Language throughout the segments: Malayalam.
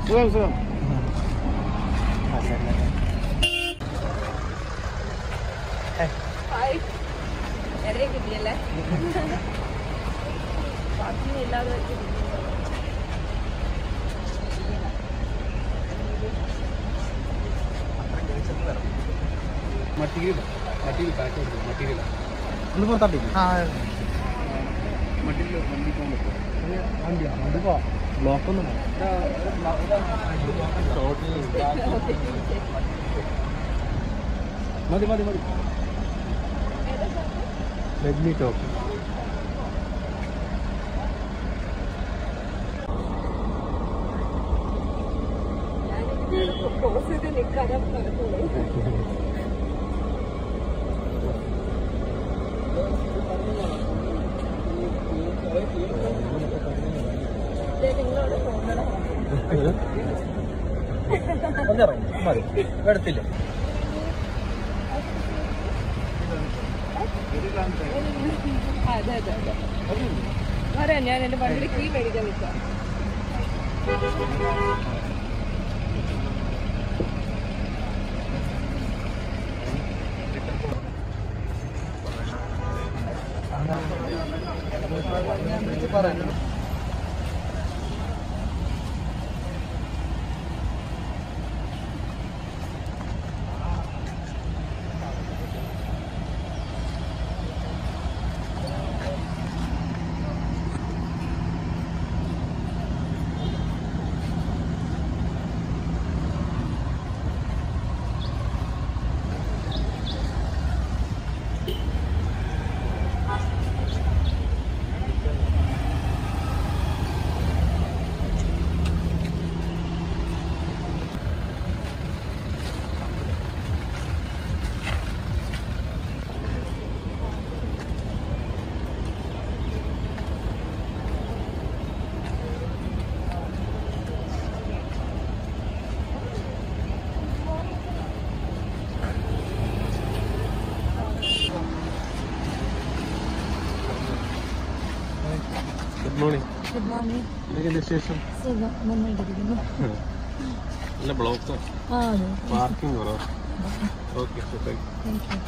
സുഖം സുഖം ഹായ് എന്നെ കിട്ടിയല്ലേ പാർക്കിംഗ് ഇല്ലാതെ വെച്ച് മറ്റീരിയൽ മറ്റീരിയൽ പാക്ക് ചെയ്തു മറ്റീരിയൽ ഒന്ന് പുറത്താട്ടില്ല മറ്റീരിയൽ വണ്ടി പോകാൻ പറ്റും വണ്ടിയാ വണ്ടി പോവാം ബ്ലോക്ക് ഒന്നും മതി മതി മതി റെഡ്മി ടോപ്പ് ക്രോസ് ചെയ്ത് നിൽക്കാതെ നടക്കുള്ളൂ നിങ്ങളോട് പോകണം മതി എടുത്തില്ല അതെ അതെ അതെ അറിയാം ഞാൻ എന്റെ വണ്ടിയുടെ കീ മേടിക്കാൻ നിൽക്കാം ഗുഡ് മോർണിംഗ് ഗുഡ് മോർണിംഗ് എന്തൊക്കെയുണ്ട് വിശേഷം സുഖം നന്നായിട്ടിരിക്കുന്നു നല്ല ബ്ലോക്ക് ആ അതെ പാർക്കിംഗ് കുറവ് okay thank thank you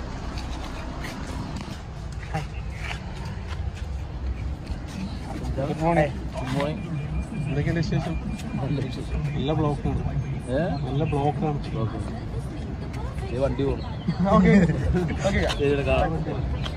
good morning good morning എന്തൊക്കെയുണ്ട് വിശേഷം നല്ല ബ്ലോക്കാണ് നല്ല ബ്ലോക്കാണ് വണ്ടി പോകും ഓക്കെ ഓക്കെ